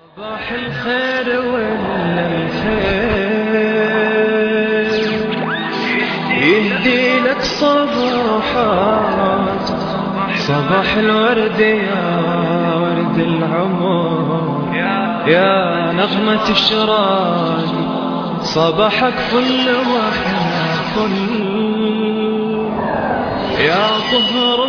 صباح الخير ولا الخير يهدي لك صباحات صباح الورد يا ورد العمر يا نغمة الشراق صباحك فل واحنا فل يا طهر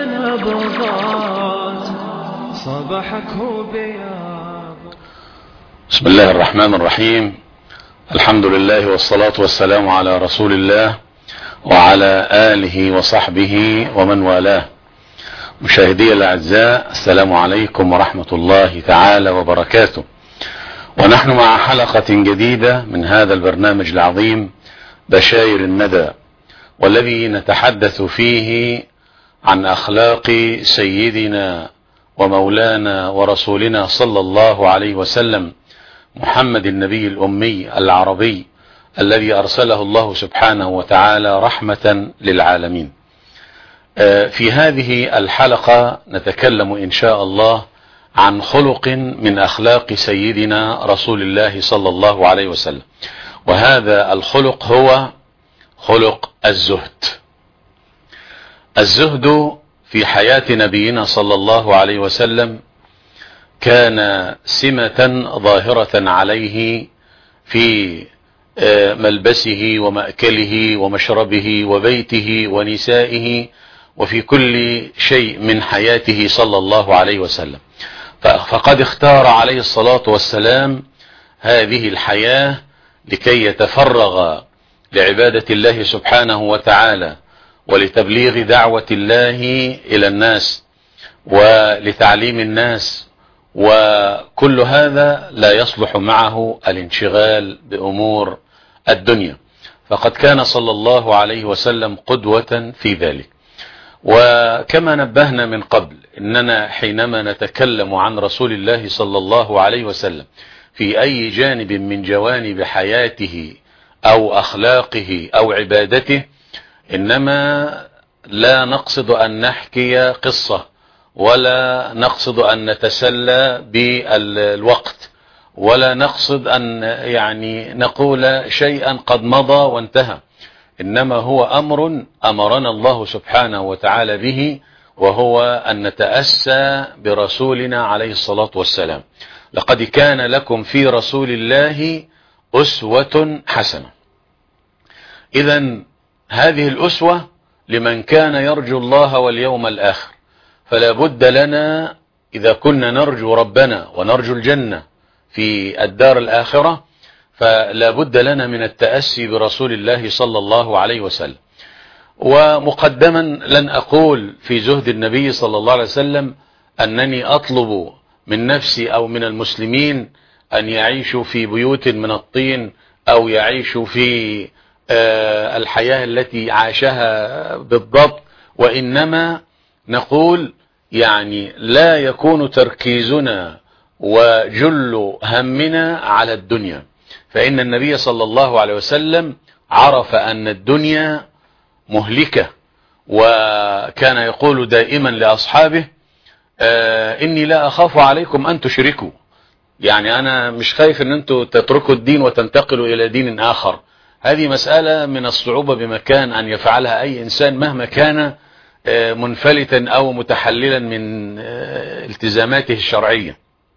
ونبضات صباحك هو بياض بسم الله الرحمن الرحيم الحمد لله والصلاة والسلام على رسول الله وعلى آله وصحبه ومن والاه مشاهدي الأعزاء السلام عليكم ورحمة الله تعالى وبركاته ونحن مع حلقة جديدة من هذا البرنامج العظيم بشاير الندى والذي نتحدث فيه عن أخلاق سيدنا ومولانا ورسولنا صلى الله عليه وسلم محمد النبي الأمي العربي الذي أرسله الله سبحانه وتعالى رحمة للعالمين في هذه الحلقة نتكلم إن شاء الله عن خلق من أخلاق سيدنا رسول الله صلى الله عليه وسلم وهذا الخلق هو خلق الزهد الزهد في حياة نبينا صلى الله عليه وسلم كان سمة ظاهرة عليه في ملبسه ومأكله ومشربه وبيته ونسائه وفي كل شيء من حياته صلى الله عليه وسلم فقد اختار عليه الصلاة والسلام هذه الحياة لكي يتفرغ لعبادة الله سبحانه وتعالى ولتبليغ دعوة الله إلى الناس ولتعليم الناس وكل هذا لا يصلح معه الانشغال بأمور الدنيا فقد كان صلى الله عليه وسلم قدوة في ذلك وكما نبهنا من قبل إننا حينما نتكلم عن رسول الله صلى الله عليه وسلم في أي جانب من جوانب حياته أو أخلاقه أو عبادته إنما لا نقصد أن نحكي قصة ولا نقصد أن نتسلى بالوقت ولا نقصد أن يعني نقول شيئا قد مضى وانتهى إنما هو أمر أمرنا الله سبحانه وتعالى به وهو أن نتأسى برسولنا عليه الصلاة والسلام لقد كان لكم في رسول الله أسوة حسنة إذا هذه الأسوة لمن كان يرجو الله واليوم الآخر فلا بد لنا إذا كنا نرجو ربنا ونرجو الجنة في الدار الآخرة فلا بد لنا من التأسي برسول الله صلى الله عليه وسلم ومقدما لن أقول في زهد النبي صلى الله عليه وسلم أنني أطلب من نفسي أو من المسلمين أن يعيشوا في بيوت من الطين أو يعيشوا في الحياة التي عاشها بالضبط وإنما نقول يعني لا يكون تركيزنا وجل همنا على الدنيا فإن النبي صلى الله عليه وسلم عرف أن الدنيا مهلكة وكان يقول دائما لأصحابه آه إني لا أخاف عليكم أن تشركوا يعني أنا مش خايف أن أنتم تتركوا الدين وتنتقلوا إلى دين آخر هذه مسألة من الصعوبة بمكان أن يفعلها أي إنسان مهما كان آه منفلتا أو متحللا من آه التزاماته الشرعية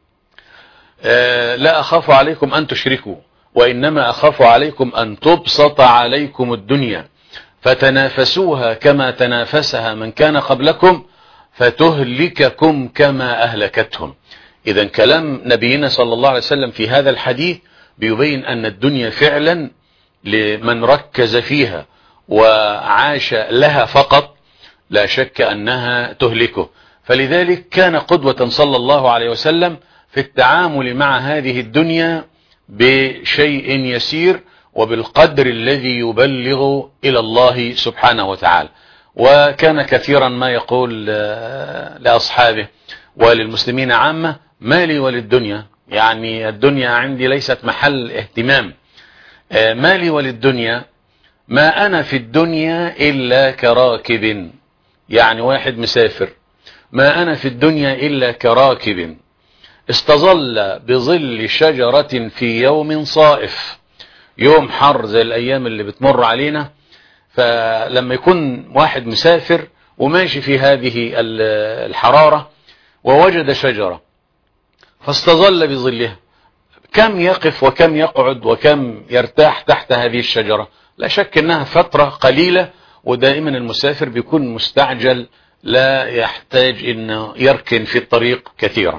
لا أخاف عليكم أن تشركوا وإنما أخاف عليكم أن تبسط عليكم الدنيا فتنافسوها كما تنافسها من كان قبلكم فتهلككم كما أهلكتهم إذا كلام نبينا صلى الله عليه وسلم في هذا الحديث بيبين أن الدنيا فعلا لمن ركز فيها وعاش لها فقط لا شك أنها تهلكه فلذلك كان قدوة صلى الله عليه وسلم في التعامل مع هذه الدنيا بشيء يسير وبالقدر الذي يبلغ إلى الله سبحانه وتعالى وكان كثيرا ما يقول لأصحابه وللمسلمين عامة مالي وللدنيا يعني الدنيا عندي ليست محل اهتمام مالي وللدنيا ما أنا في الدنيا إلا كراكب يعني واحد مسافر ما أنا في الدنيا إلا كراكب استظل بظل شجرة في يوم صائف يوم حر زي الأيام اللي بتمر علينا فلما يكون واحد مسافر وماشي في هذه الحرارة ووجد شجرة فاستظل بظلها كم يقف وكم يقعد وكم يرتاح تحت هذه الشجرة لا شك انها فترة قليلة ودائما المسافر بيكون مستعجل لا يحتاج انه يركن في الطريق كثيرا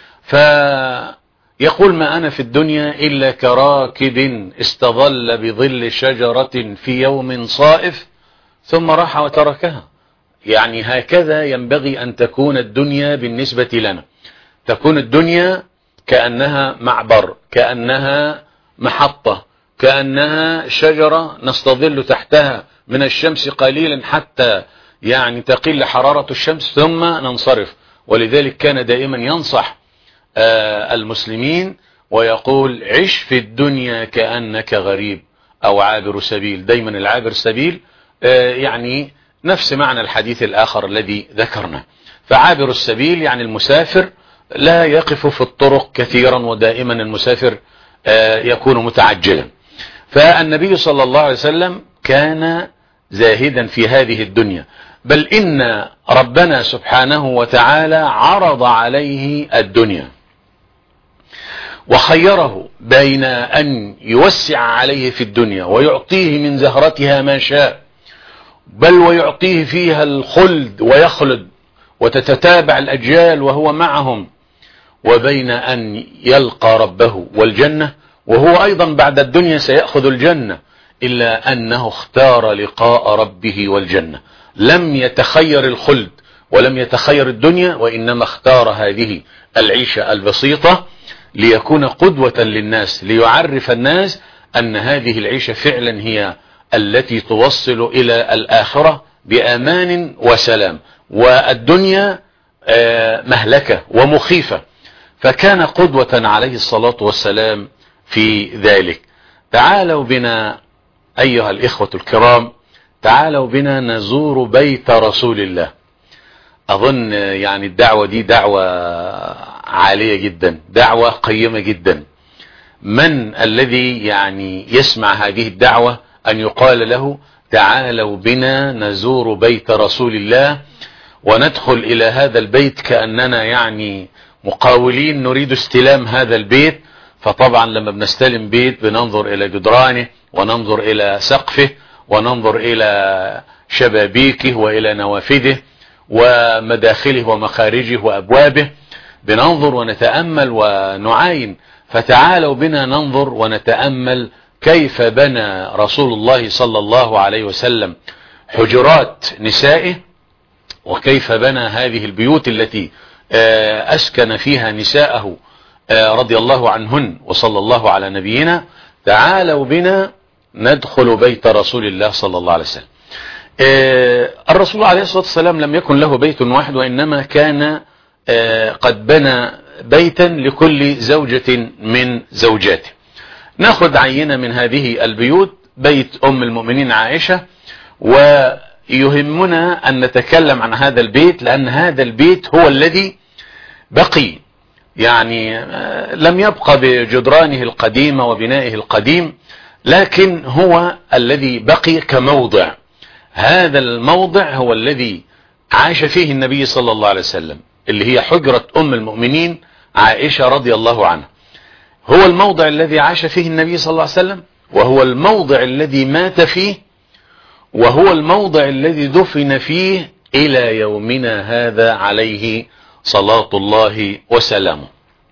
فيقول ما انا في الدنيا الا كراكب استظل بظل شجرة في يوم صائف ثم راح وتركها يعني هكذا ينبغي ان تكون الدنيا بالنسبة لنا تكون الدنيا كأنها معبر كأنها محطة كأنها شجرة نستظل تحتها من الشمس قليلا حتى يعني تقل حرارة الشمس ثم ننصرف ولذلك كان دائما ينصح المسلمين ويقول عش في الدنيا كأنك غريب أو عابر سبيل دايما العابر سبيل يعني نفس معنى الحديث الآخر الذي ذكرنا فعابر السبيل يعني المسافر لا يقف في الطرق كثيرا ودائما المسافر يكون متعجلا فالنبي صلى الله عليه وسلم كان زاهدا في هذه الدنيا بل إن ربنا سبحانه وتعالى عرض عليه الدنيا وخيره بين أن يوسع عليه في الدنيا ويعطيه من زهرتها ما شاء بل ويعطيه فيها الخلد ويخلد وتتتابع الأجيال وهو معهم وبين أن يلقى ربه والجنة وهو أيضا بعد الدنيا سيأخذ الجنة إلا أنه اختار لقاء ربه والجنة لم يتخير الخلد ولم يتخير الدنيا وإنما اختار هذه العيشة البسيطة ليكون قدوة للناس ليعرف الناس أن هذه العيشة فعلا هي التي توصل إلى الآخرة بأمان وسلام والدنيا مهلكة ومخيفة فكان قدوة عليه الصلاة والسلام في ذلك تعالوا بنا أيها الإخوة الكرام تعالوا بنا نزور بيت رسول الله أظن يعني الدعوة دي دعوة عالية جدا دعوة قيمة جدا من الذي يعني يسمع هذه الدعوة أن يقال له تعالوا بنا نزور بيت رسول الله وندخل إلى هذا البيت كأننا يعني مقاولين نريد استلام هذا البيت فطبعا لما بنستلم بيت بننظر إلى جدرانه وننظر إلى سقفه وننظر إلى شبابيكه وإلى نوافذه ومداخله ومخارجه وأبوابه بننظر ونتأمل ونعاين فتعالوا بنا ننظر ونتأمل كيف بنى رسول الله صلى الله عليه وسلم حجرات نسائه وكيف بنى هذه البيوت التي أسكن فيها نساءه رضي الله عنهن وصلى الله على نبينا تعالوا بنا ندخل بيت رسول الله صلى الله عليه وسلم الرسول عليه الصلاة والسلام لم يكن له بيت واحد وإنما كان قد بنى بيتا لكل زوجة من زوجاته ناخذ عينة من هذه البيوت بيت أم المؤمنين عائشة ويهمنا أن نتكلم عن هذا البيت لأن هذا البيت هو الذي بقي يعني لم يبقى بجدرانه القديمة وبنائه القديم لكن هو الذي بقي كموضع هذا الموضع هو الذي عاش فيه النبي صلى الله عليه وسلم اللي هي حجرة أم المؤمنين عائشة رضي الله عنها هو الموضع الذي عاش فيه النبي صلى الله عليه وسلم وهو الموضع الذي مات فيه وهو الموضع الذي دفن فيه إلى يومنا هذا عليه صلاة الله وسلامه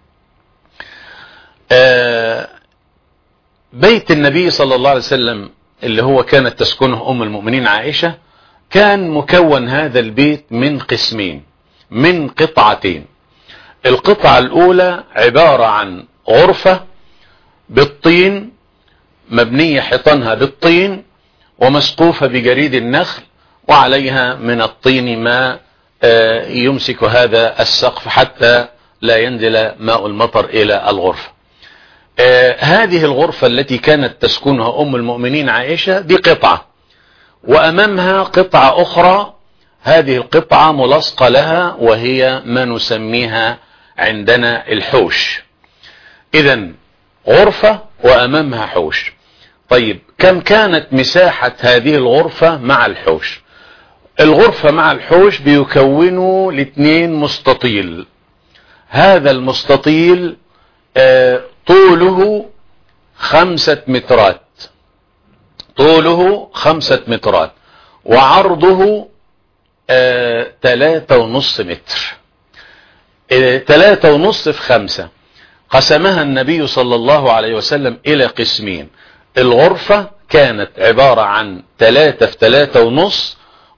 بيت النبي صلى الله عليه وسلم اللي هو كانت تسكنه أم المؤمنين عائشة كان مكون هذا البيت من قسمين من قطعتين القطعة الأولى عبارة عن غرفة بالطين مبنية حيطانها بالطين ومسقوفة بجريد النخل وعليها من الطين ما يمسك هذا السقف حتى لا ينزل ماء المطر إلى الغرفة هذه الغرفة التي كانت تسكنها أم المؤمنين عائشة دي قطعة وأمامها قطعة أخرى هذه القطعة ملصقة لها وهي ما نسميها عندنا الحوش اذا غرفة وامامها حوش طيب كم كانت مساحة هذه الغرفة مع الحوش الغرفة مع الحوش بيكونوا الاثنين مستطيل هذا المستطيل آه طوله خمسة مترات طوله خمسة مترات وعرضه آه تلاتة ونص متر آه تلاتة ونص في خمسة قسمها النبي صلى الله عليه وسلم الى قسمين الغرفة كانت عبارة عن تلاتة في تلاتة ونص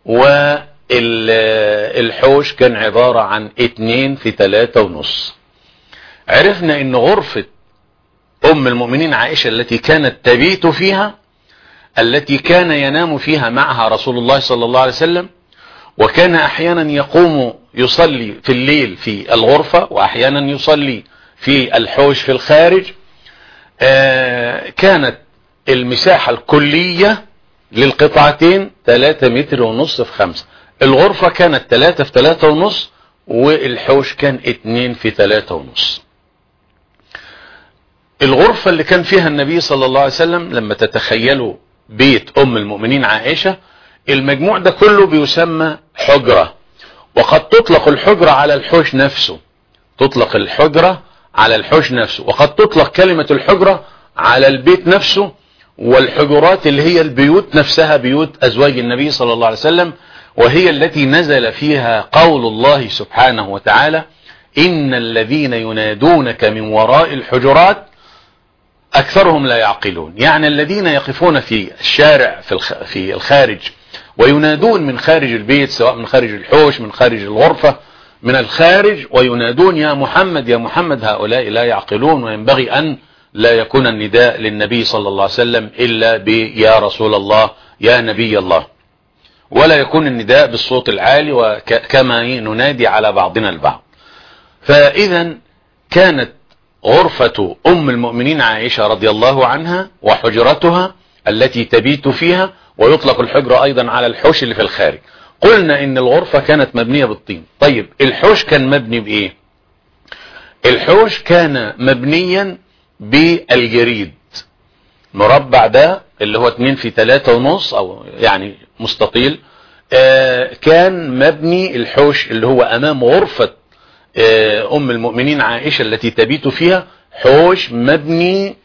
والحوش كان عبارة عن اتنين في تلاتة ونص عرفنا ان غرفة ام المؤمنين عائشة التي كانت تبيت فيها التي كان ينام فيها معها رسول الله صلى الله عليه وسلم وكان احيانا يقوم يصلي في الليل في الغرفة واحيانا يصلي في الحوش في الخارج آه كانت المساحة الكلية للقطعتين 3 متر ونص في 5 الغرفة كانت 3 في 3 ونص والحوش كان 2 في 3 ونص الغرفة اللي كان فيها النبي صلى الله عليه وسلم لما تتخيلوا بيت ام المؤمنين عائشة المجموع ده كله بيسمى حجرة وقد تطلق الحجرة على الحوش نفسه تطلق الحجرة على الحوش نفسه وقد تطلق كلمة الحجرة على البيت نفسه والحجرات اللي هي البيوت نفسها بيوت أزواج النبي صلى الله عليه وسلم وهي التي نزل فيها قول الله سبحانه وتعالى إن الذين ينادونك من وراء الحجرات أكثرهم لا يعقلون يعني الذين يقفون في الشارع في في الخارج وينادون من خارج البيت سواء من خارج الحوش من خارج الغرفة من الخارج وينادون يا محمد يا محمد هؤلاء لا يعقلون وينبغي أن لا يكون النداء للنبي صلى الله عليه وسلم إلا بيا رسول الله يا نبي الله ولا يكون النداء بالصوت العالي وكما ننادي على بعضنا البعض فإذا كانت غرفة أم المؤمنين عائشة رضي الله عنها وحجرتها التي تبيت فيها ويطلق الحجرة أيضا على الحوش اللي في الخارج قلنا ان الغرفة كانت مبنية بالطين طيب الحوش كان مبني بايه الحوش كان مبنيا بالجريد مربع ده اللي هو 2 في 3 ونص او يعني مستطيل آه كان مبني الحوش اللي هو امام غرفة آه ام المؤمنين عائشة التي تبيت فيها حوش مبني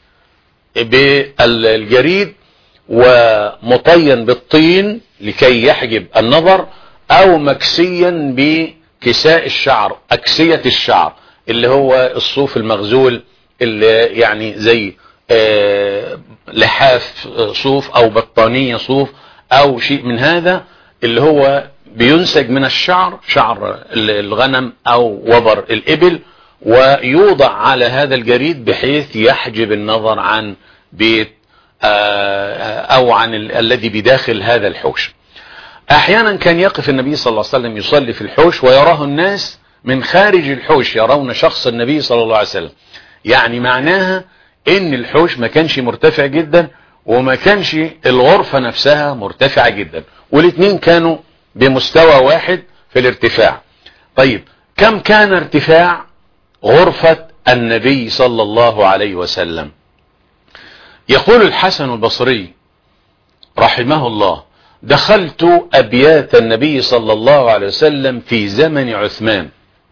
بالجريد ومطين بالطين لكي يحجب النظر او مكسيا بكساء الشعر اكسية الشعر اللي هو الصوف المغزول اللي يعني زي آه لحاف صوف او بطانية صوف او شيء من هذا اللي هو بينسج من الشعر شعر الغنم او وبر الابل ويوضع على هذا الجريد بحيث يحجب النظر عن بيت او عن الذي بداخل هذا الحوش احيانا كان يقف النبي صلى الله عليه وسلم يصلي في الحوش ويراه الناس من خارج الحوش يرون شخص النبي صلى الله عليه وسلم يعني معناها ان الحوش ما كانش مرتفع جدا وما كانش الغرفة نفسها مرتفعة جدا والاثنين كانوا بمستوى واحد في الارتفاع طيب كم كان ارتفاع غرفة النبي صلى الله عليه وسلم يقول الحسن البصري رحمه الله دخلت أبيات النبي صلى الله عليه وسلم في زمن عثمان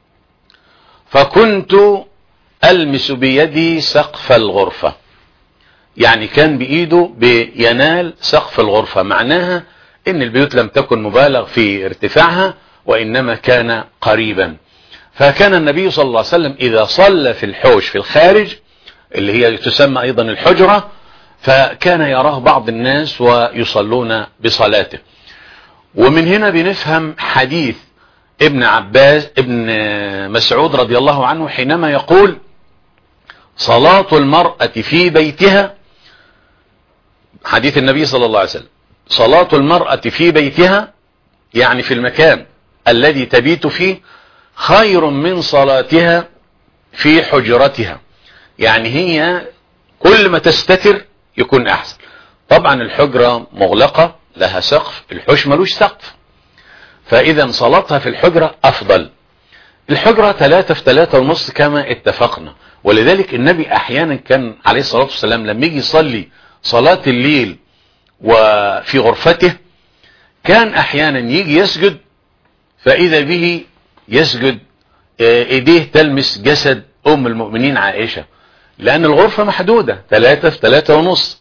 فكنت ألمس بيدي سقف الغرفة يعني كان بإيده بينال سقف الغرفة معناها إن البيوت لم تكن مبالغ في ارتفاعها وإنما كان قريبا فكان النبي صلى الله عليه وسلم إذا صلى في الحوش في الخارج اللي هي تسمى أيضا الحجرة فكان يراه بعض الناس ويصلون بصلاته ومن هنا بنفهم حديث ابن عباس ابن مسعود رضي الله عنه حينما يقول صلاة المرأة في بيتها حديث النبي صلى الله عليه وسلم صلاة المرأة في بيتها يعني في المكان الذي تبيت فيه خير من صلاتها في حجرتها يعني هي كل ما تستتر يكون احسن طبعا الحجرة مغلقة لها سقف الحوش ملوش سقف فاذا صلاتها في الحجرة افضل الحجرة ثلاثة في ثلاثة ونص كما اتفقنا ولذلك النبي احيانا كان عليه الصلاة والسلام لما يجي يصلي صلاة الليل وفي غرفته كان احيانا يجي يسجد فاذا به يسجد ايديه تلمس جسد ام المؤمنين عائشة لان الغرفة محدودة ثلاثة في ثلاثة ونص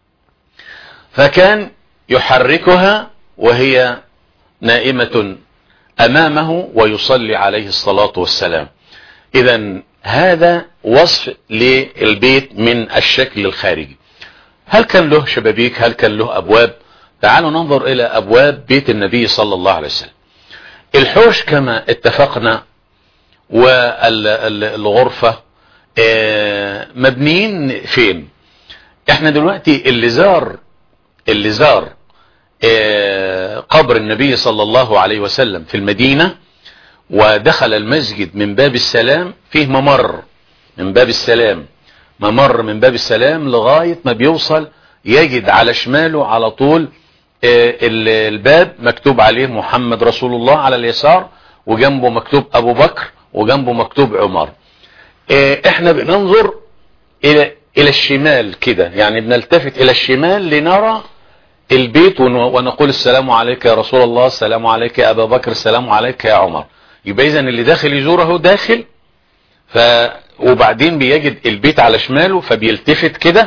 فكان يحركها وهي نائمة امامه ويصلي عليه الصلاة والسلام اذا هذا وصف للبيت من الشكل الخارجي هل كان له شبابيك هل كان له ابواب تعالوا ننظر الى ابواب بيت النبي صلى الله عليه وسلم الحوش كما اتفقنا والغرفة مبنيين فين احنا دلوقتي اللي زار اللي زار قبر النبي صلى الله عليه وسلم في المدينة ودخل المسجد من باب السلام فيه ممر من باب السلام ممر من باب السلام لغاية ما بيوصل يجد على شماله على طول الباب مكتوب عليه محمد رسول الله على اليسار وجنبه مكتوب ابو بكر وجنبه مكتوب عمر احنا بننظر الى الى الشمال كده يعني بنلتفت الى الشمال لنرى البيت ونقول السلام عليك يا رسول الله السلام عليك يا ابا بكر السلام عليك يا عمر يبقى اذا اللي داخل يزوره داخل ف وبعدين بيجد البيت على شماله فبيلتفت كده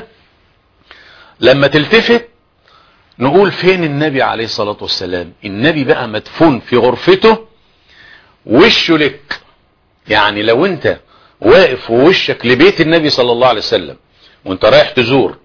لما تلتفت نقول فين النبي عليه الصلاة والسلام النبي بقى مدفون في غرفته وشه لك يعني لو انت واقف ووشك لبيت النبي صلى الله عليه وسلم وانت رايح تزور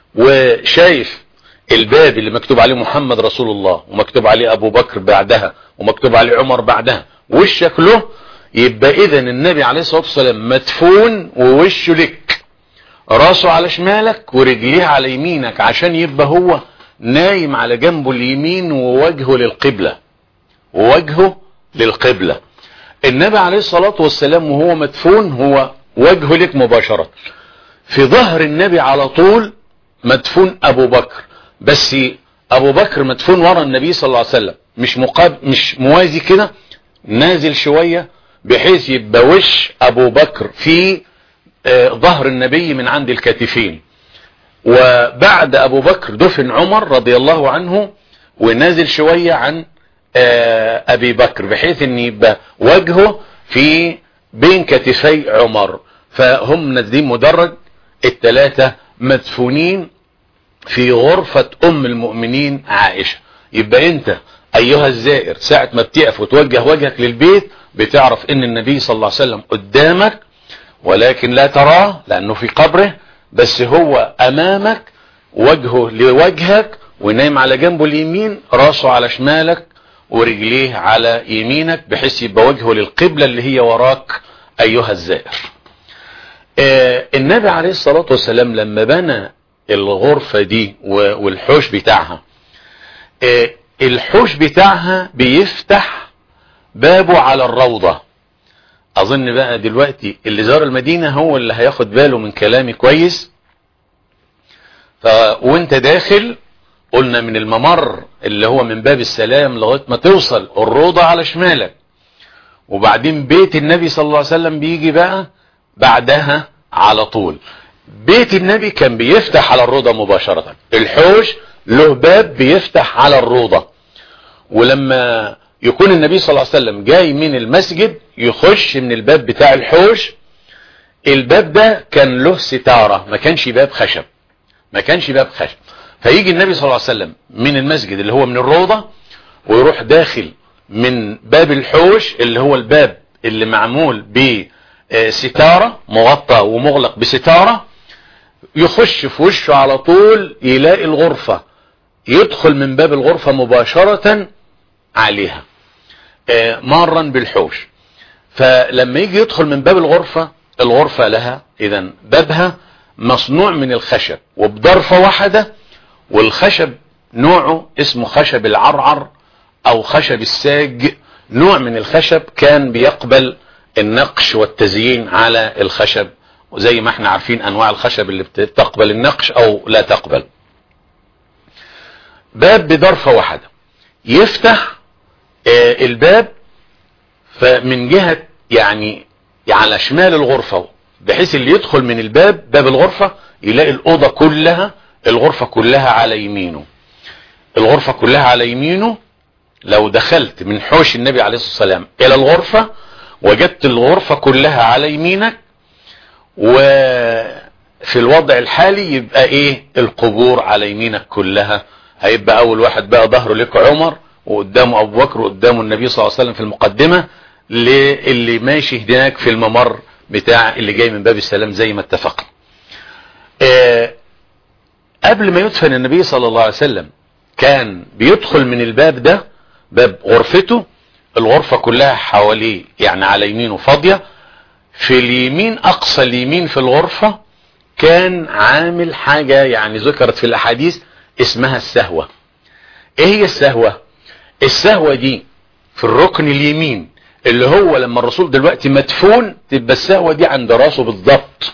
وشايف الباب اللي مكتوب عليه محمد رسول الله ومكتوب عليه ابو بكر بعدها ومكتوب عليه عمر بعدها وشك له يبقى اذا النبي عليه الصلاة والسلام مدفون ووشه لك راسه على شمالك ورجليه على يمينك عشان يبقى هو نايم على جنبه اليمين ووجهه للقبلة ووجهه للقبلة النبي عليه الصلاة والسلام وهو مدفون هو وجهه لك مباشرة في ظهر النبي على طول مدفون ابو بكر بس ابو بكر مدفون ورا النبي صلى الله عليه وسلم مش مقاب مش موازي كده نازل شوية بحيث يبقى وش ابو بكر في آه ظهر النبي من عند الكتفين وبعد ابو بكر دفن عمر رضي الله عنه ونازل شوية عن آه ابي بكر بحيث ان يبقى وجهه في بين كتفي عمر فهم نازلين مدرج الثلاثة مدفونين في غرفة ام المؤمنين عائشة يبقى انت ايها الزائر ساعة ما بتقف وتوجه وجهك للبيت بتعرف ان النبي صلى الله عليه وسلم قدامك ولكن لا تراه لانه في قبره بس هو امامك وجهه لوجهك ونايم على جنبه اليمين راسه على شمالك ورجليه على يمينك بحيث يبقى وجهه للقبلة اللي هي وراك ايها الزائر آه النبي عليه الصلاة والسلام لما بنى الغرفة دي والحوش بتاعها آه الحوش بتاعها بيفتح بابه على الروضة اظن بقى دلوقتي اللي زار المدينة هو اللي هياخد باله من كلامي كويس ف... وانت داخل قلنا من الممر اللي هو من باب السلام لغاية ما توصل الروضة على شمالك وبعدين بيت النبي صلى الله عليه وسلم بيجي بقى بعدها على طول بيت النبي كان بيفتح على الروضة مباشرة الحوش له باب بيفتح على الروضة ولما يكون النبي صلى الله عليه وسلم جاي من المسجد يخش من الباب بتاع الحوش الباب ده كان له ستارة ما كانش باب خشب ما كانش باب خشب فيجي النبي صلى الله عليه وسلم من المسجد اللي هو من الروضة ويروح داخل من باب الحوش اللي هو الباب اللي معمول بستارة مغطى ومغلق بستارة يخش في وشه على طول يلاقي الغرفة يدخل من باب الغرفة مباشرة عليها مارا بالحوش فلما يجي يدخل من باب الغرفة الغرفة لها اذا بابها مصنوع من الخشب وبضرفة واحدة والخشب نوعه اسمه خشب العرعر او خشب الساج نوع من الخشب كان بيقبل النقش والتزيين على الخشب وزي ما احنا عارفين انواع الخشب اللي بتقبل النقش او لا تقبل باب بضرفة واحدة يفتح آه الباب فمن جهة يعني على شمال الغرفة بحيث اللي يدخل من الباب باب الغرفة يلاقي الأوضة كلها الغرفة كلها على يمينه الغرفة كلها على يمينه لو دخلت من حوش النبي عليه الصلاة والسلام إلى الغرفة وجدت الغرفة كلها على يمينك وفي الوضع الحالي يبقى ايه القبور على يمينك كلها هيبقى اول واحد بقى ظهره لك عمر وقدامه ابو بكر وقدامه النبي صلى الله عليه وسلم في المقدمة للي ماشي هناك في الممر بتاع اللي جاي من باب السلام زي ما اتفقنا آه قبل ما يدفن النبي صلى الله عليه وسلم كان بيدخل من الباب ده باب غرفته الغرفة كلها حواليه يعني على يمينه فاضية في اليمين اقصى اليمين في الغرفة كان عامل حاجة يعني ذكرت في الاحاديث اسمها السهوة ايه هي السهوة السهوة دي في الركن اليمين اللي هو لما الرسول دلوقتي مدفون تبقى السهوة دي عند راسه بالضبط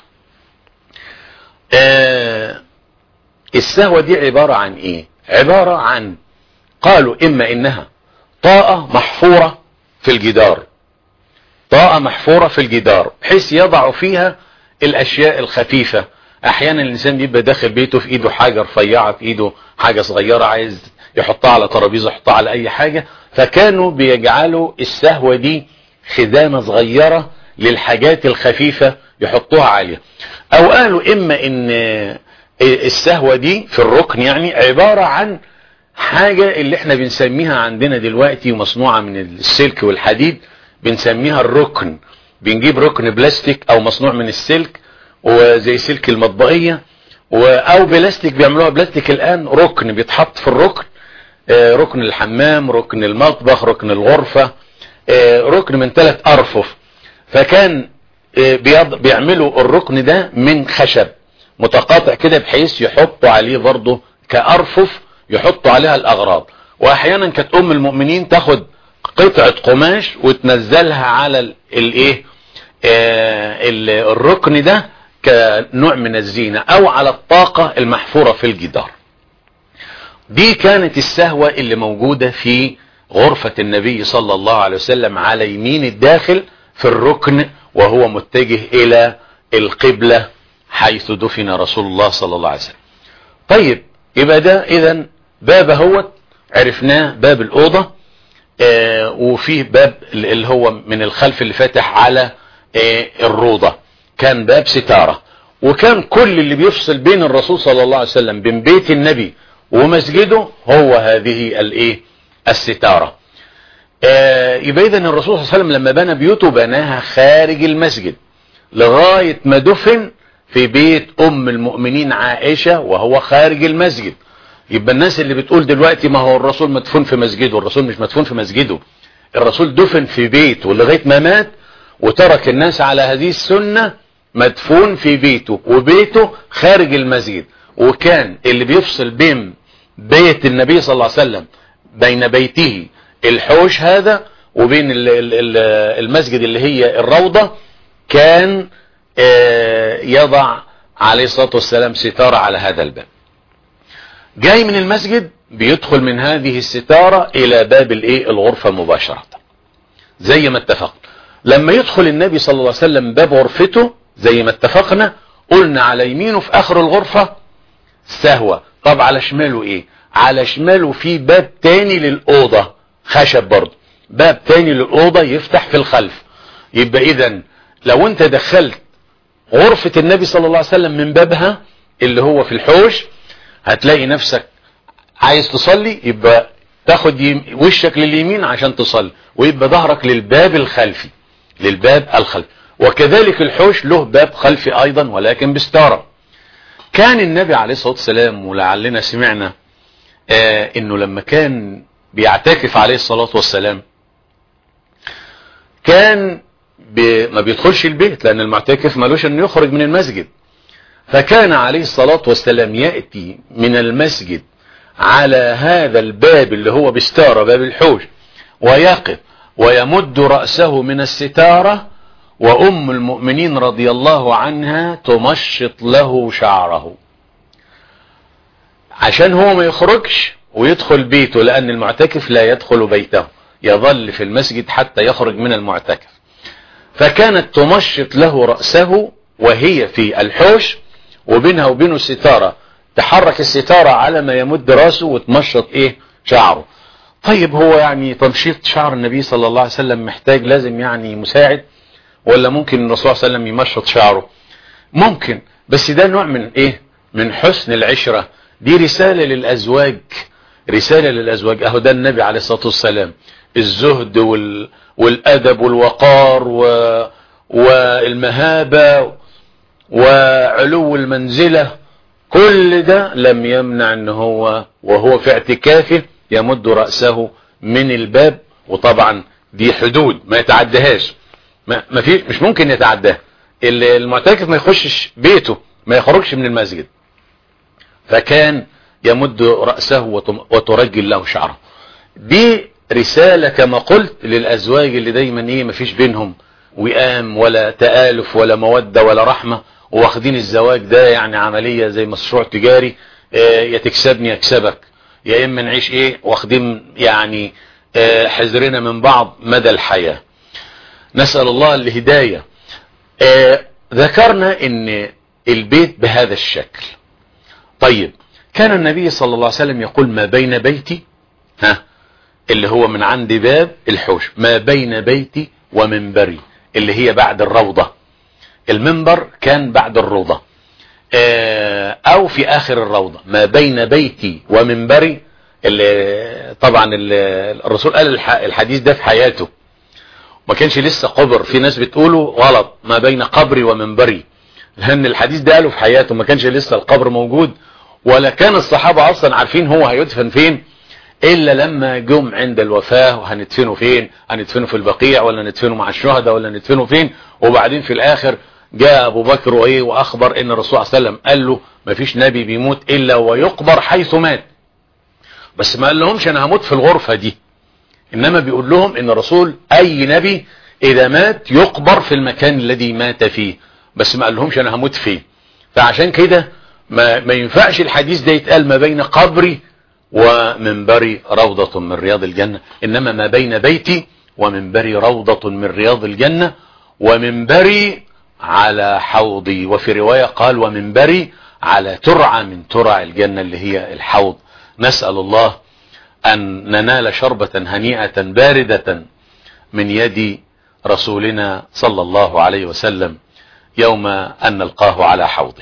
آه السهوة دي عبارة عن ايه عبارة عن قالوا اما انها طاقة محفورة في الجدار طاقة محفورة في الجدار بحيث يضع فيها الاشياء الخفيفة احيانا الانسان بيبقى داخل بيته في ايده حاجة رفيعة في ايده حاجة صغيرة عايز يحطها على ترابيزة يحطها على اي حاجة فكانوا بيجعلوا السهوة دي خزانة صغيرة للحاجات الخفيفة يحطوها عليها او قالوا اما ان السهوة دي في الركن يعني عبارة عن حاجة اللي احنا بنسميها عندنا دلوقتي ومصنوعة من السلك والحديد بنسميها الركن بنجيب ركن بلاستيك او مصنوع من السلك وزي سلك المطبقية او بلاستيك بيعملوها بلاستيك الان ركن بيتحط في الركن ركن الحمام ركن المطبخ ركن الغرفة ركن من ثلاث ارفف فكان بيعملوا الركن ده من خشب متقاطع كده بحيث يحطوا عليه برضه كأرفف يحطوا عليها الأغراض وأحيانا كانت أم المؤمنين تاخد قطعة قماش وتنزلها على الايه الركن ده كنوع من الزينة أو على الطاقة المحفورة في الجدار دي كانت السهوة اللي موجودة في غرفة النبي صلى الله عليه وسلم على يمين الداخل في الركن وهو متجه إلى القبلة حيث دفن رسول الله صلى الله عليه وسلم طيب يبقى ده اذا باب هو عرفناه باب الأوضة آه وفيه باب اللي هو من الخلف اللي فاتح على آه الروضة كان باب ستارة وكان كل اللي بيفصل بين الرسول صلى الله عليه وسلم بين بيت النبي ومسجده هو هذه الايه الستارة آه يبقى اذا الرسول صلى الله عليه وسلم لما بنى بيوته بناها خارج المسجد لغاية ما دفن في بيت ام المؤمنين عائشة وهو خارج المسجد يبقى الناس اللي بتقول دلوقتي ما هو الرسول مدفون في مسجده الرسول مش مدفون في مسجده الرسول دفن في بيته لغاية ما مات وترك الناس على هذه السنة مدفون في بيته وبيته خارج المسجد وكان اللي بيفصل بين بيت النبي صلى الله عليه وسلم بين بيته الحوش هذا وبين المسجد اللي هي الروضة كان يضع عليه الصلاة والسلام ستارة على هذا الباب جاي من المسجد بيدخل من هذه الستارة الى باب الايه الغرفة مباشرة زي ما اتفقنا لما يدخل النبي صلى الله عليه وسلم باب غرفته زي ما اتفقنا قلنا على يمينه في اخر الغرفة سهوة طب على شماله ايه على شماله في باب تاني للأوضة خشب برضه باب تاني للأوضة يفتح في الخلف يبقى اذا لو انت دخلت غرفة النبي صلى الله عليه وسلم من بابها اللي هو في الحوش هتلاقي نفسك عايز تصلي يبقى تاخد وشك لليمين عشان تصلي ويبقى ظهرك للباب الخلفي للباب الخلفي وكذلك الحوش له باب خلفي ايضا ولكن بستارة كان النبي عليه الصلاة والسلام ولعلنا سمعنا آه انه لما كان بيعتكف عليه الصلاة والسلام كان بي ما بيدخلش البيت لان المعتكف ملوش انه يخرج من المسجد فكان عليه الصلاة والسلام يأتي من المسجد على هذا الباب اللي هو بستارة باب الحوش ويقف ويمد رأسه من الستارة وأم المؤمنين رضي الله عنها تمشط له شعره عشان هو ما يخرجش ويدخل بيته لأن المعتكف لا يدخل بيته يظل في المسجد حتى يخرج من المعتكف فكانت تمشط له رأسه وهي في الحوش وبينها وبينه ستارة تحرك الستارة على ما يمد راسه وتمشط ايه شعره طيب هو يعني تمشيط شعر النبي صلى الله عليه وسلم محتاج لازم يعني مساعد ولا ممكن الرسول صلى الله عليه وسلم يمشط شعره ممكن بس ده نوع من ايه من حسن العشرة دي رسالة للأزواج رسالة للأزواج اهو ده النبي عليه الصلاة والسلام الزهد وال... والأدب والوقار و... والمهابة وعلو المنزلة كل ده لم يمنع ان هو وهو في اعتكافه يمد رأسه من الباب وطبعا دي حدود ما يتعدهاش ما ما في مش ممكن يتعداها المعتكف ما يخشش بيته ما يخرجش من المسجد فكان يمد رأسه وترجل له شعره دي رسالة كما قلت للأزواج اللي دايما ايه ما فيش بينهم وئام ولا تآلف ولا مودة ولا رحمة واخدين الزواج ده يعني عملية زي مشروع تجاري يا تكسبني يكسبك يا اما نعيش ايه واخدين يعني حذرنا من بعض مدى الحياة نسأل الله الهداية ذكرنا ان البيت بهذا الشكل طيب كان النبي صلى الله عليه وسلم يقول ما بين بيتي ها اللي هو من عند باب الحوش ما بين بيتي ومنبري اللي هي بعد الروضة المنبر كان بعد الروضة او في اخر الروضة ما بين بيتي ومنبري اللي طبعا اللي الرسول قال الحديث ده في حياته ما كانش لسه قبر في ناس بتقوله غلط ما بين قبري ومنبري لان الحديث ده قاله في حياته ما كانش لسه القبر موجود ولا كان الصحابة اصلا عارفين هو هيدفن فين الا لما جم عند الوفاة وهندفنه فين هندفنه في البقيع ولا ندفنه مع الشهداء ولا ندفنه فين وبعدين في الاخر جاء ابو بكر وايه واخبر ان الرسول صلى الله عليه وسلم قال له ما فيش نبي بيموت الا ويقبر حيث مات بس ما قال لهمش انا هموت في الغرفة دي انما بيقول لهم ان الرسول اي نبي اذا مات يقبر في المكان الذي مات فيه بس ما قال لهمش انا هموت فيه فعشان كده ما, ما ينفعش الحديث ده يتقال ما بين قبري ومنبري روضة من رياض الجنة انما ما بين بيتي ومنبري روضة من رياض الجنة ومنبري على حوضي وفي رواية قال ومنبري على ترعى من ترع الجنة اللي هي الحوض نسأل الله أن ننال شربة هنيئة باردة من يد رسولنا صلى الله عليه وسلم يوم أن نلقاه على حوضه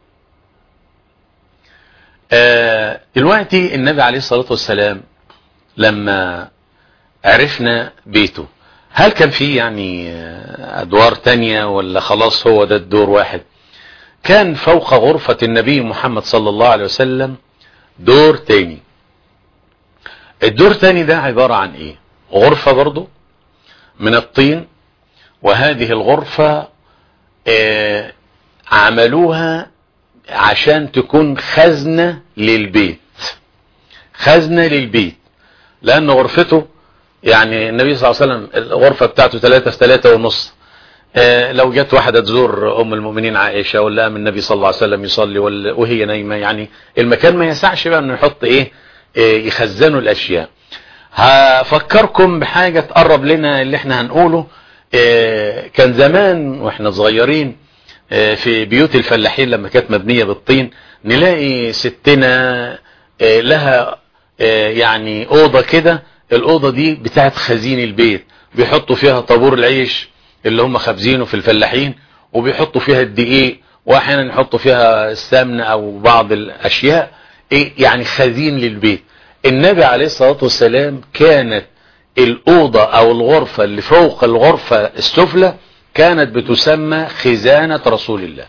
آه دلوقتي النبي عليه الصلاة والسلام لما عرفنا بيته هل كان فيه يعني أدوار تانية ولا خلاص هو ده الدور واحد كان فوق غرفة النبي محمد صلى الله عليه وسلم دور تاني الدور تاني ده عبارة عن ايه غرفة برضو من الطين وهذه الغرفة آه عملوها عشان تكون خزنة للبيت خزنة للبيت لان غرفته يعني النبي صلى الله عليه وسلم الغرفة بتاعته ثلاثة في ثلاثة ونص آه لو جت واحدة تزور ام المؤمنين عائشة ولا من النبي صلى الله عليه وسلم يصلي وهي نايمة يعني المكان ما يسعش بقى انه يحط ايه آه يخزنوا الاشياء هفكركم بحاجة تقرب لنا اللي احنا هنقوله آه كان زمان واحنا صغيرين في بيوت الفلاحين لما كانت مبنية بالطين نلاقي ستنا لها يعني اوضة كده الاوضة دي بتاعت خزين البيت بيحطوا فيها طابور العيش اللي هم خابزينه في الفلاحين وبيحطوا فيها الدقيق واحيانا يحطوا فيها السمن او بعض الاشياء ايه يعني خزين للبيت النبي عليه الصلاة والسلام كانت الاوضة او الغرفة اللي فوق الغرفة السفلى كانت بتسمى خزانة رسول الله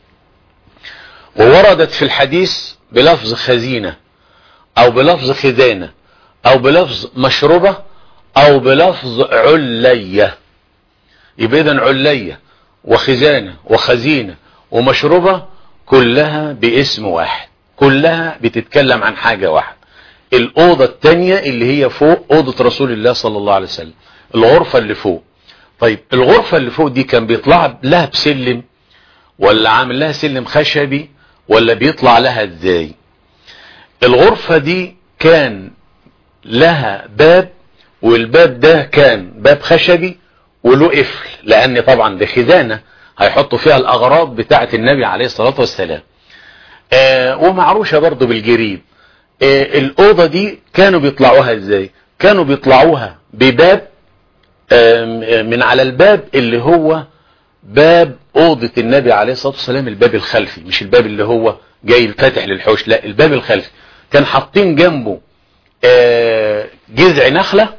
ووردت في الحديث بلفظ خزينة او بلفظ خزانة او بلفظ مشروبة او بلفظ علية يبقى اذا علية وخزانة وخزينة ومشروبة كلها باسم واحد كلها بتتكلم عن حاجة واحد الأوضة التانية اللي هي فوق أوضة رسول الله صلى الله عليه وسلم الغرفة اللي فوق طيب الغرفة اللي فوق دي كان بيطلع لها بسلم ولا عامل لها سلم خشبي ولا بيطلع لها ازاي الغرفة دي كان لها باب والباب ده كان باب خشبي وله قفل لان طبعا دي خزانة هيحطوا فيها الاغراض بتاعة النبي عليه الصلاة والسلام آه ومعروشة برضو بالجريد آه الاوضة دي كانوا بيطلعوها ازاي كانوا بيطلعوها بباب آه من على الباب اللي هو باب اوضة النبي عليه الصلاة والسلام الباب الخلفي مش الباب اللي هو جاي فاتح للحوش لا الباب الخلفي كان حاطين جنبه آه جذع نخلة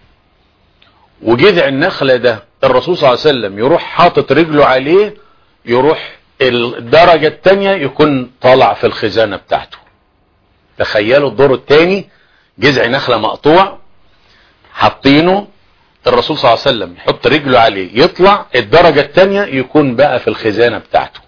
وجذع النخلة ده الرسول صلى الله عليه وسلم يروح حاطط رجله عليه يروح الدرجة التانية يكون طالع في الخزانة بتاعته تخيلوا الدور التاني جذع نخلة مقطوع حاطينه الرسول صلى الله عليه وسلم يحط رجله عليه يطلع الدرجة التانية يكون بقى في الخزانة بتاعته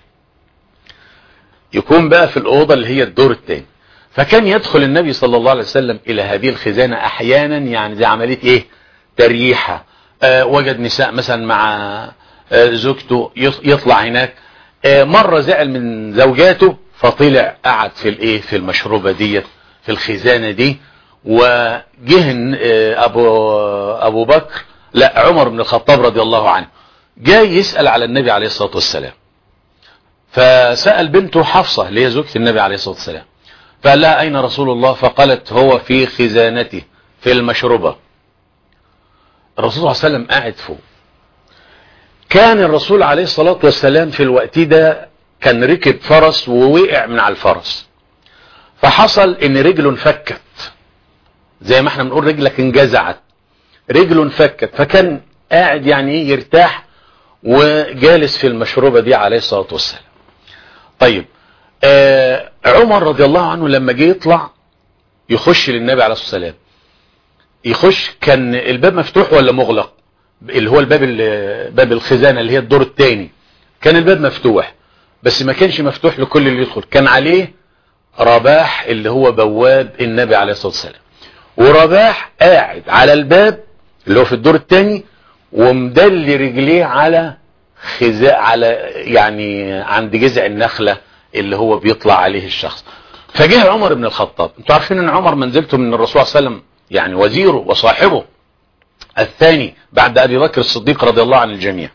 يكون بقى في الأوضة اللي هي الدور التاني فكان يدخل النبي صلى الله عليه وسلم إلى هذه الخزانة أحيانا يعني زي عملية إيه تريحة آه وجد نساء مثلا مع آه زوجته يطلع هناك آه مرة زعل من زوجاته فطلع قعد في الايه في المشروبة ديت في الخزانة دي وجه ابو ابو بكر لا عمر بن الخطاب رضي الله عنه جاي يسأل على النبي عليه الصلاة والسلام فسأل بنته حفصة اللي هي زوجة النبي عليه الصلاة والسلام فقال لها اين رسول الله فقالت هو في خزانته في المشروبة الرسول صلى الله عليه وسلم قاعد فوق كان الرسول عليه الصلاة والسلام في الوقت ده كان ركب فرس ووقع من على الفرس فحصل ان رجله انفكت زي ما احنا بنقول رجلك انجزعت رجله انفكت فكان قاعد يعني ايه يرتاح وجالس في المشروبة دي عليه الصلاة والسلام طيب آه عمر رضي الله عنه لما جه يطلع يخش للنبي عليه الصلاة والسلام يخش كان الباب مفتوح ولا مغلق اللي هو الباب باب الخزانة اللي هي الدور الثاني كان الباب مفتوح بس ما كانش مفتوح لكل اللي يدخل كان عليه رباح اللي هو بواب النبي عليه الصلاة والسلام ورباح قاعد على الباب اللي هو في الدور الثاني ومدلي رجليه على خزاء على يعني عند جذع النخلة اللي هو بيطلع عليه الشخص فجه عمر بن الخطاب انتوا عارفين ان عمر منزلته من الرسول صلى الله عليه وسلم يعني وزيره وصاحبه الثاني بعد ابي بكر الصديق رضي الله عن الجميع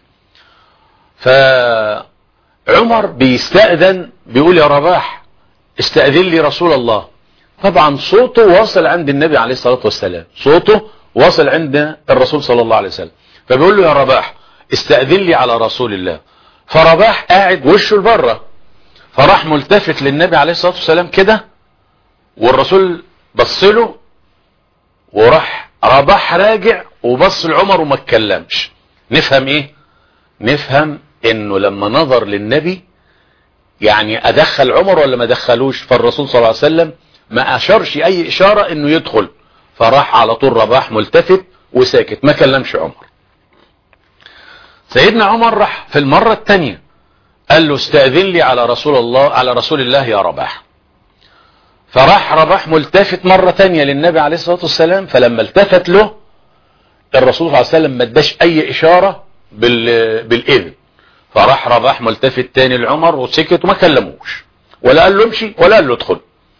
فعمر بيستأذن بيقول يا رباح استأذن لي رسول الله طبعا صوته واصل عند النبي عليه الصلاة والسلام صوته واصل عند الرسول صلى الله عليه وسلم فبيقول له يا رباح استأذن لي على رسول الله فرباح قاعد وشه لبره فراح ملتفت للنبي عليه الصلاة والسلام كده والرسول بص له وراح رباح راجع وبص لعمر وما اتكلمش نفهم ايه نفهم انه لما نظر للنبي يعني ادخل عمر ولا ما دخلوش فالرسول صلى الله عليه وسلم ما اشارش اي اشارة انه يدخل فراح على طول رباح ملتفت وساكت ما كلمش عمر سيدنا عمر راح في المرة الثانية قال له استأذن لي على رسول الله على رسول الله يا رباح فراح رباح ملتفت مرة تانية للنبي عليه الصلاة والسلام فلما التفت له الرسول صلى الله عليه وسلم ما اداش اي اشارة بالاذن فراح رباح ملتفت تاني لعمر وسكت وما كلموش ولا قال له امشي ولا قال له ادخل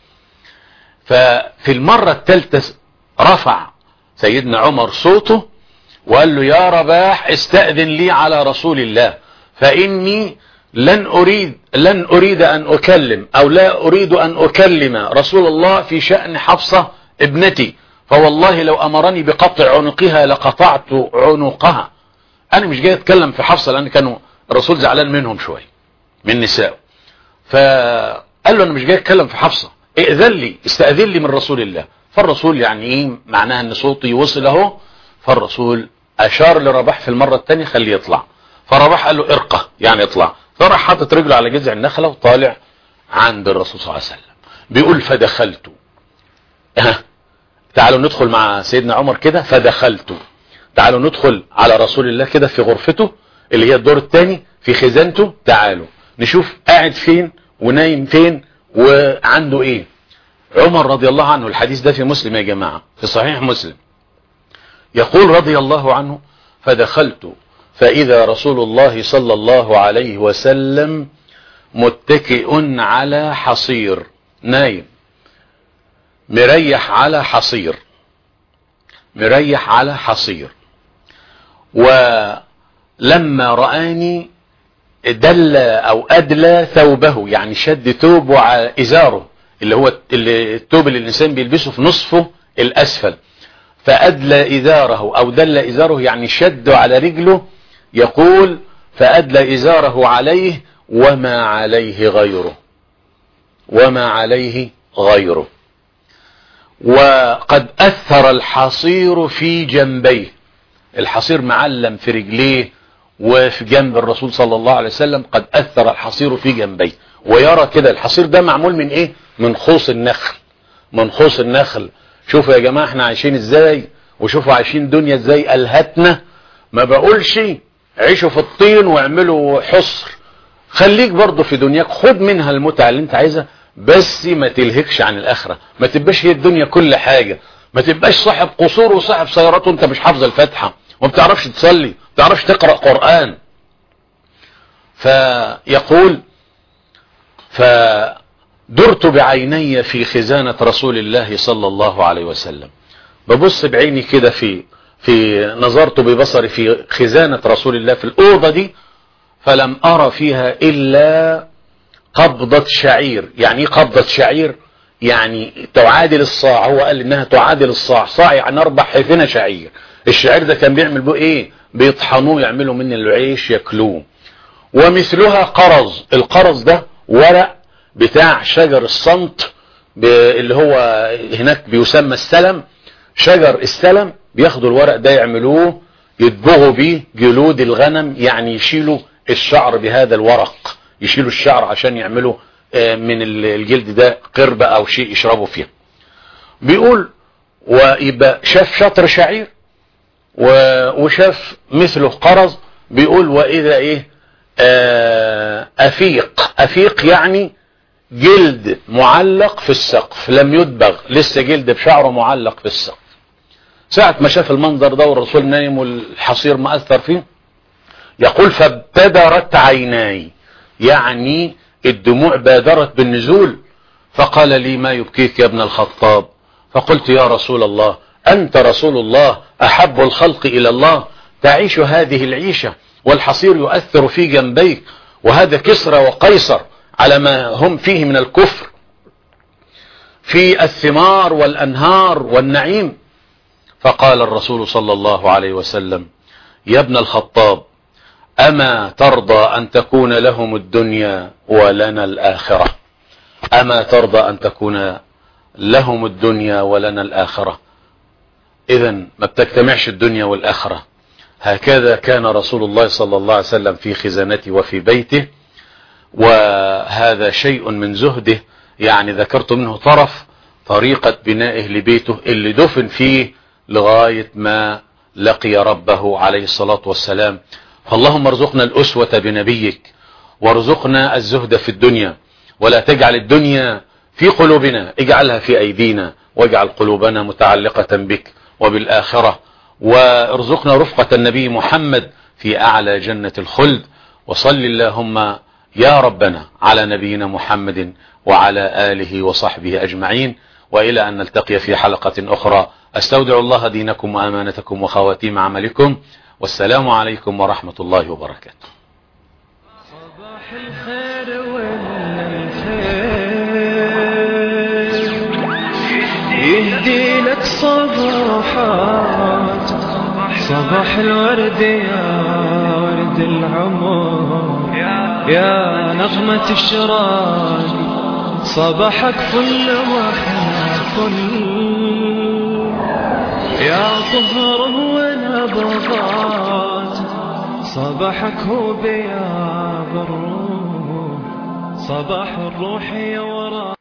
ففي المرة الثالثة رفع سيدنا عمر صوته وقال له يا رباح استأذن لي على رسول الله فإني لن أريد لن أريد أن أكلم أو لا أريد أن أكلم رسول الله في شأن حفصة ابنتي فوالله لو أمرني بقطع عنقها لقطعت عنقها أنا مش جاي أتكلم في حفصة لأن كانوا الرسول زعلان منهم شوية من نسائه فقال له أنا مش جاي أتكلم في حفصة ائذن لي استأذن لي من رسول الله فالرسول يعني ايه معناها ان صوتي وصل اهو فالرسول اشار لرباح في المرة الثانية خليه يطلع فرباح قال له ارقى يعني اطلع فراح حاطط رجله على جذع النخلة وطالع عند الرسول صلى الله عليه وسلم بيقول فدخلت ها تعالوا ندخل مع سيدنا عمر كده فدخلت تعالوا ندخل على رسول الله كده في غرفته اللي هي الدور الثاني في خزانته تعالوا نشوف قاعد فين ونايم فين وعنده ايه عمر رضي الله عنه الحديث ده في مسلم يا جماعة في صحيح مسلم يقول رضي الله عنه فدخلت فإذا رسول الله صلى الله عليه وسلم متكئ على حصير نايم مريح على حصير مريح على حصير ولما رآني دل أو أدلى ثوبه يعني شد ثوبه على إزاره اللي هو اللي الثوب اللي الإنسان بيلبسه في نصفه الأسفل فأدلى إزاره أو دل إزاره يعني شد على رجله يقول فأدلى إزاره عليه وما عليه غيره وما عليه غيره وقد أثر الحصير في جنبيه الحصير معلم في رجليه وفي جنب الرسول صلى الله عليه وسلم قد أثر الحصير في جنبيه ويرى كده الحصير ده معمول من ايه من خوص النخل من خوص النخل شوفوا يا جماعة احنا عايشين ازاي وشوفوا عايشين دنيا ازاي الهتنا ما بقولش عيشوا في الطين واعملوا حصر خليك برضه في دنياك خد منها المتعة اللي انت عايزها بس ما تلهكش عن الاخرة ما تبقاش هي الدنيا كل حاجة ما تبقاش صاحب قصور وصاحب سيارات وانت مش حافظ الفاتحة وما بتعرفش تصلي ما بتعرفش تقرأ قرآن فيقول فدرت بعيني في خزانة رسول الله صلى الله عليه وسلم ببص بعيني كده في في نظرت ببصري في خزانة رسول الله في الأوضة دي فلم أرى فيها إلا قبضة شعير يعني ايه قبضة شعير يعني تعادل الصاع هو قال انها تعادل الصاع صاع يعني اربع حيفنة شعير الشعير ده كان بيعمل بيه ايه بيطحنوه يعملوا من العيش ياكلوه ومثلها قرز القرز ده ورق بتاع شجر الصمت اللي هو هناك بيسمى السلم شجر السلم بياخدوا الورق ده يعملوه يدبغوا بيه جلود الغنم يعني يشيلوا الشعر بهذا الورق يشيلوا الشعر عشان يعملوا من الجلد ده قربة او شيء يشربوا فيه بيقول ويبقى شاف شطر شعير وشاف مثله قرز بيقول واذا ايه افيق افيق يعني جلد معلق في السقف لم يدبغ لسه جلد بشعره معلق في السقف ساعة ما شاف المنظر ده والرسول نايم والحصير مأثر فيه يقول فابتدرت عيناي يعني الدموع بادرت بالنزول فقال لي ما يبكيك يا ابن الخطاب فقلت يا رسول الله أنت رسول الله أحب الخلق إلى الله تعيش هذه العيشة والحصير يؤثر في جنبيك وهذا كسرى وقيصر على ما هم فيه من الكفر في الثمار والأنهار والنعيم فقال الرسول صلى الله عليه وسلم يا ابن الخطاب أما ترضى أن تكون لهم الدنيا ولنا الآخرة أما ترضى أن تكون لهم الدنيا ولنا الآخرة إذا ما بتجتمعش الدنيا والآخرة هكذا كان رسول الله صلى الله عليه وسلم في خزانته وفي بيته وهذا شيء من زهده يعني ذكرت منه طرف طريقة بنائه لبيته اللي دفن فيه لغاية ما لقي ربه عليه الصلاة والسلام فاللهم ارزقنا الأسوة بنبيك وارزقنا الزهد في الدنيا ولا تجعل الدنيا في قلوبنا اجعلها في أيدينا واجعل قلوبنا متعلقة بك وبالآخرة وارزقنا رفقة النبي محمد في أعلى جنة الخلد وصل اللهم يا ربنا على نبينا محمد وعلى آله وصحبه أجمعين وإلى أن نلتقي في حلقة أخرى أستودع الله دينكم وأمانتكم وخواتيم عملكم والسلام عليكم ورحمة الله وبركاته صباح الخير والخير يهدي لك صباحات صباح الورد يا ورد العمر يا نغمة الشراق صباحك فل واحنا فل يا طهر ونبضات صباحك هو بياض الروح صباح الروح يا ورا